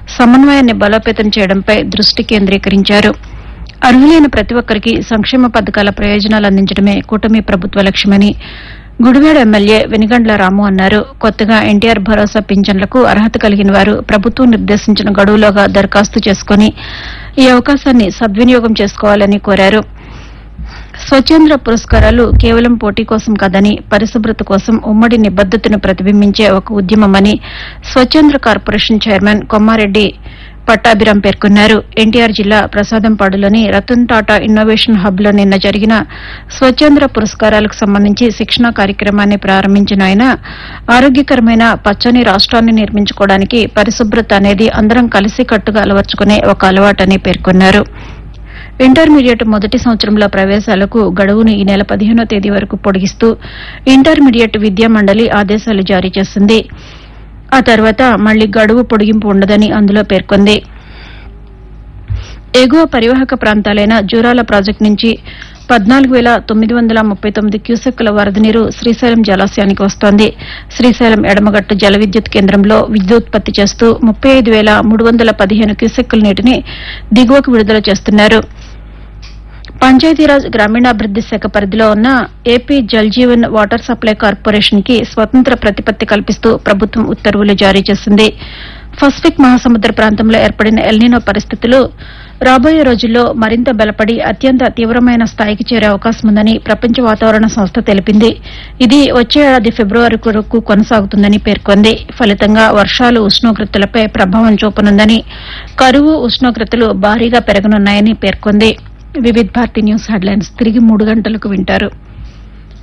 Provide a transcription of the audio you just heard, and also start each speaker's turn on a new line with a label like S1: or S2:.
S1: సమన్వయాన్ని బలోపేతం చేయడంపై దృష్టి కేంద్రీకరించారు అర్హులైన ప్రతి ఒక్కరికి సంక్షేమ పథకాల ప్రయోజనాలు అందించడమే కూటమి ప్రభుత్వ లక్ష్యమని గుడివాడ ఎమ్మెల్యే వెనిగండ్ల రాము అన్నారు కొత్తగా ఎన్టీఆర్ భరోసా పింఛన్లకు అర్హత కలిగిన వారు ప్రభుత్వం నిర్దేశించిన గడువులోగా దరఖాస్తు చేసుకుని ఈ అవకాశాన్ని సద్వినియోగం చేసుకోవాలని కోరారు స్వచ్ఛంద్ర పురస్కారాలు కేవలం పోటీ కోసం కాదని పరిశుభ్రత కోసం ఉమ్మడి నిబద్దతను ప్రతిబింబించే ఒక ఉద్యమమని స్వచ్ఛంద్ర కార్పొరేషన్ చైర్మన్ కొమ్మారెడ్డి పట్టాభిరాం పేర్కొన్నారు ఎన్టీఆర్ జిల్లా ప్రసాదంపాడులోని రతన్ టాటా ఇన్నోవేషన్ హబ్ లో నిన్న జరిగిన స్వచ్ఛంద్ర పురస్కారాలకు సంబంధించి శిక్షణా కార్యక్రమాన్ని ప్రారంభించిన ఆయన ఆరోగ్యకరమైన పచ్చని రాష్ట్రాన్ని నిర్మించుకోవడానికి పరిశుభ్రత అనేది అందరం కలిసికట్టుగా అలవర్చుకునే ఒక అలవాటని పేర్కొన్నారు ఇంటర్మీడియట్ మొదటి సంవత్సరంలో ప్రవేశాలకు గడువును ఈ నెల పదిహేనో తేదీ వరకు పొడిగిస్తూ ఇంటర్మీడియట్ విద్యా మండలి ఆదేశాలు జారీ చేసింది ఆ తర్వాత మళ్లీ గడువు పొడిగింపు ఉండదని అందులో పేర్కొంది ఎగువ పరివాహక ప్రాంతాలైన జూరాల ప్రాజెక్టు నుంచి పద్నాలుగు వేల తొమ్మిది వందల ముప్పై తొమ్మిది క్యూసెక్కుల వరద నీరు శ్రీశైలం జలాశయానికి వస్తోంది శ్రీశైలం ఎడమగట్టు జల విద్యుత్ కేంద్రంలో విద్యుత్పత్తి చేస్తూ ముప్పై ఐదు వేల మూడు వందల పదిహేను క్యూసెక్కుల నీటిని దిగువకు విడుదల చేస్తున్నారు పంచాయతీరాజ్ గ్రామీణాభివృద్ది శాఖ పరిధిలో ఉన్న AP Jal Jeevan water supply corporation కి స్వతంత్ర ప్రతిపత్తి కల్పిస్తూ ప్రభుత్వం ఉత్తర్వులు జారీ చేసింది పసిఫిక్ మహాసముద్ర ప్రాంతంలో ఏర్పడిన ఎల్నినో పరిస్థితులు రాబోయే రోజుల్లో మరింత బలపడి అత్యంత తీవ్రమైన స్థాయికి చేరే అవకాశం ఉందని ప్రపంచ వాతావరణ సంస్థ తెలిపింది ఇది వచ్చే ఏడాది ఫిబ్రవరి వరకు కొనసాగుతుందని పేర్కొంది ఫలితంగా వర్షాలు ఉష్ణోగ్రతలపై ప్రభావం చూపనుందని కరువు ఉష్ణోగ్రతలు భారీగా పెరగనున్నాయని పేర్కొంది వివిధ్ భారతి న్యూస్ హెడ్లైన్స్ తిరిగి మూడు గంటలకు వింటారు